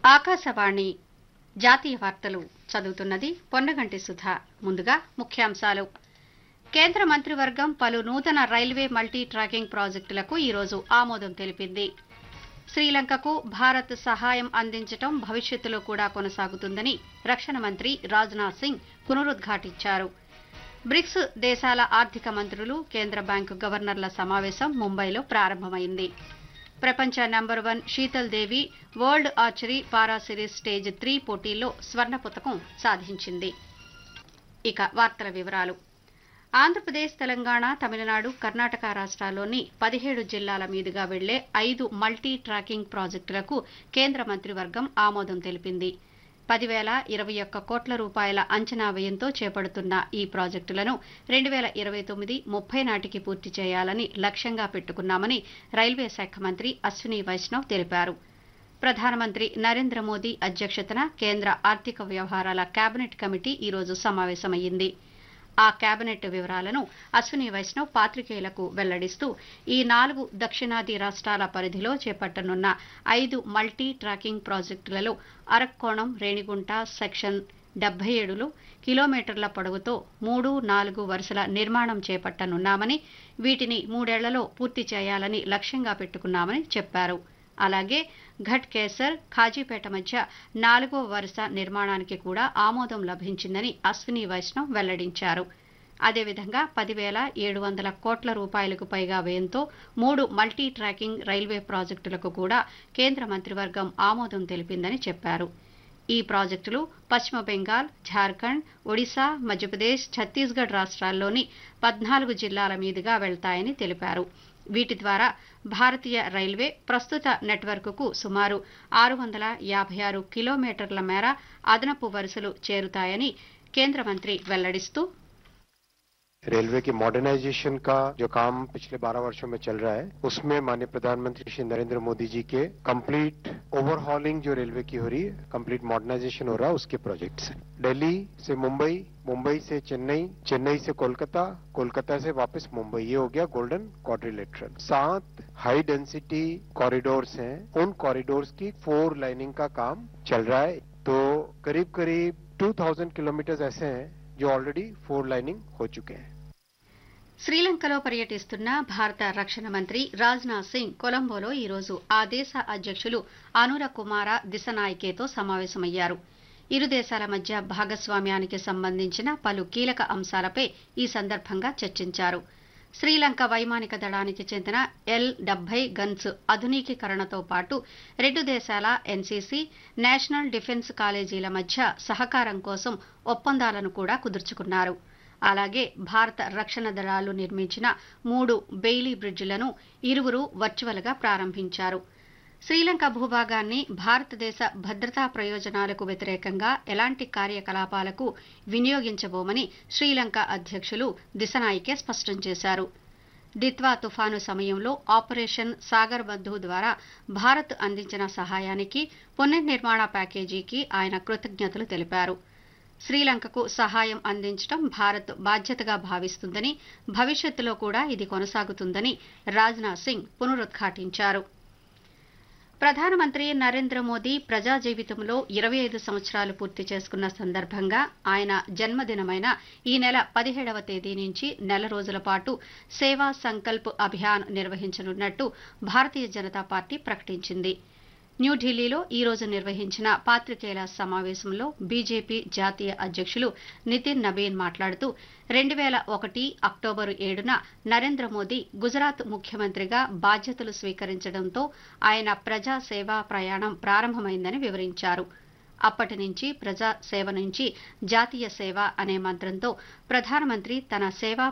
ఆకాశవాణి జాతీయ వార్తలు చదువుతున్నది పొన్నగంటి సుధ ముందుగా ముఖ్యాంశాలు కేంద్ర మంత్రివర్గం పలు నూతన రైల్వే మల్టీ ట్రాకింగ్ ప్రాజెక్టులకు ఈరోజు ఆమోదం తెలిపింది శ్రీలంకకు భారత్ సహాయం అందించడం భవిష్యత్తులో కూడా కొనసాగుతుందని రక్షణ మంత్రి రాజ్నాథ్ సింగ్ పునరుద్ఘాటించారు బ్రిక్స్ దేశాల ఆర్థిక మంత్రులు కేంద్ర బ్యాంకు గవర్నర్ల సమావేశం ముంబైలో ప్రారంభమైంది ప్రపంచ number one Sheetal Devi world archery para series stage three పోటీల్లో స్వర్ణ పతకం సాధించింది ఇక వార్తల వివరాలు ఆంధ్రప్రదేశ్ తెలంగాణ తమిళనాడు కర్ణాటక రాష్ట్రాల్లోని పదిహేడు జిల్లాల మీదుగా వెళ్లే ఐదు మల్టీ ట్రాకింగ్ ప్రాజెక్టులకు కేంద్ర మంత్రివర్గం ఆమోదం తెలిపింది పదివేల ఇరవై ఒక్క కోట్ల రూపాయల అంచనా వ్యయంతో చేపడుతున్న ఈ ప్రాజెక్టులను రెండు వేల ఇరవై తొమ్మిది ముప్పై నాటికి పూర్తి చేయాలని లక్ష్యంగా పెట్టుకున్నామని రైల్వే శాఖ మంత్రి అశ్విని వైష్ణవ్ తెలిపారు ప్రధానమంత్రి నరేంద్ర మోదీ అధ్యక్షతన కేంద్ర ఆర్థిక వ్యవహారాల కేబినెట్ కమిటీ ఈరోజు సమావేశమైంది ఆ కేబినెట్ వివరాలను అశ్విని వైష్ణవ్ పాత్రికేయులకు వెల్లడిస్తూ ఈ నాలుగు దక్షిణాది రాష్ట్రాల పరిధిలో చేపట్టనున్న ఐదు మల్టీ ట్రాకింగ్ ప్రాజెక్టులలో అరక్కోణం రేణిగుంట సెక్షన్ డెబ్బై ఏడులో కిలోమీటర్ల పొడవుతో మూడు నాలుగు వరుసల నిర్మాణం చేపట్టనున్నామని వీటిని మూడేళ్లలో పూర్తి చేయాలని లక్ష్యంగా పెట్టుకున్నామని చెప్పారు అలాగే ఘట్ కేసర్ ఖాజీపేట మధ్య నాలుగో వరుస నిర్మాణానికి కూడా ఆమోదం లభించిందని అశ్విని వైష్ణవ్ వెల్లడించారు అదేవిధంగా పదివేల ఏడు వందల కోట్ల రూపాయలకు పైగా వ్యయంతో మూడు మల్టీ ట్రాకింగ్ రైల్వే ప్రాజెక్టులకు కూడా కేంద్ర మంత్రివర్గం ఆమోదం తెలిపిందని చెప్పారు ఈ ప్రాజెక్టులు పశ్చిమ బెంగాల్ ఝార్ఖండ్ ఒడిశా మధ్యప్రదేశ్ ఛత్తీస్గఢ్ రాష్ట్రాల్లోని పద్నాలుగు జిల్లాల మీదుగా వెళ్తాయని తెలిపారు వీటి ద్వారా భారతీయ రైల్వే ప్రస్తుత నెట్వర్క్కు సుమారు ఆరు వందల యాభై ఆరు కిలోమీటర్ల మేర అదనపు వరుసలు చేరుతాయని కేంద్ర మంత్రి వెల్లడిస్తూ रेलवे की मॉडर्नाइजेशन का जो काम पिछले 12 वर्षों में चल रहा है उसमें माननीय प्रधानमंत्री श्री नरेंद्र मोदी जी के कंप्लीट ओवरहॉलिंग जो रेलवे की हो रही है कंप्लीट मॉडर्नाइजेशन हो रहा है उसके प्रोजेक्ट्स हैं दिल्ली से मुंबई मुंबई से चेन्नई चेन्नई से कोलकाता कोलकाता से वापस मुंबई ये हो गया गोल्डन क्वाड्रिलेटरल सात हाई डेंसिटी कॉरिडोर्स हैं उन कॉरिडोर्स की फोर लाइनिंग का काम चल रहा है तो करीब करीब 2000 किलोमीटर ऐसे हैं जो ऑलरेडी फोर लाइनिंग हो चुके हैं శ్రీలంకలో పర్యటిస్తున్న భారత రక్షణ మంత్రి రాజ్నాథ్ సింగ్ కొలంబోలో ఈరోజు ఆ దేశ అధ్యక్షులు అనుర కుమార దిశనాయకేతో సమావేశమయ్యారు ఇరు దేశాల మధ్య భాగస్వామ్యానికి సంబంధించిన పలు కీలక అంశాలపై ఈ సందర్భంగా చర్చించారు శ్రీలంక వైమానిక దళానికి చెందిన ఎల్ డెబ్బై గన్స్ ఆధునికీకరణతో పాటు రెండు దేశాల ఎన్సీసీ నేషనల్ డిఫెన్స్ కాలేజీల మధ్య సహకారం కోసం ఒప్పందాలను కూడా కుదుర్చుకున్నారు అలాగే భారత రక్షణ దళాలు నిర్మించిన మూడు బెయిలీ బ్రిడ్జిలను ఇరువురు వర్చువల్గా ప్రారంభించారు శ్రీలంక భూభాగాన్ని భారతదేశ భద్రతా ప్రయోజనాలకు వ్యతిరేకంగా ఎలాంటి కార్యకలాపాలకు వినియోగించబోమని శ్రీలంక అధ్యక్షులు దిశనాయికే స్పష్టం చేశారు దిత్వా తుఫాను సమయంలో ఆపరేషన్ సాగర్ బంధు ద్వారా భారత్ అందించిన సహాయానికి పునర్నిర్మాణ ప్యాకేజీకి ఆయన కృతజ్ఞతలు తెలిపారు శ్రీలంకకు సహాయం అందించడం భారత్ బాధ్యతగా భావిస్తుందని భవిష్యత్తులో కూడా ఇది కొనసాగుతుందని రాజ్నాథ్ సింగ్ పునరుద్ఘాటించారు ప్రధానమంత్రి నరేంద్ర మోదీ ప్రజా జీవితంలో ఇరవై ఐదు సంవత్సరాలు పూర్తి చేసుకున్న సందర్భంగా ఆయన జన్మదినమైన ఈ నెల పదిహేడవ తేదీ నుంచి నెల రోజుల పాటు సేవా సంకల్ప్ అభియాన్ నిర్వహించనున్నట్టు భారతీయ జనతా పార్టీ ప్రకటించింది న్యూఢిల్లీలో ఈ రోజు నిర్వహించిన పాత్రికేయుల సమావేశంలో బీజేపీ జాతీయ అధ్యక్షులు నితిన్ నబీన్ మాట్లాడుతూ రెండు వేల ఒకటి అక్టోబరు ఏడున నరేంద్ర మోదీ గుజరాత్ ముఖ్యమంత్రిగా బాధ్యతలు స్వీకరించడంతో ఆయన ప్రజా సేవా ప్రయాణం ప్రారంభమైందని వివరించారు అప్పటి నుంచి ప్రజా సేవ నుంచి జాతీయ సేవ అనే మంత్రంతో ప్రధానమంత్రి తన సేవా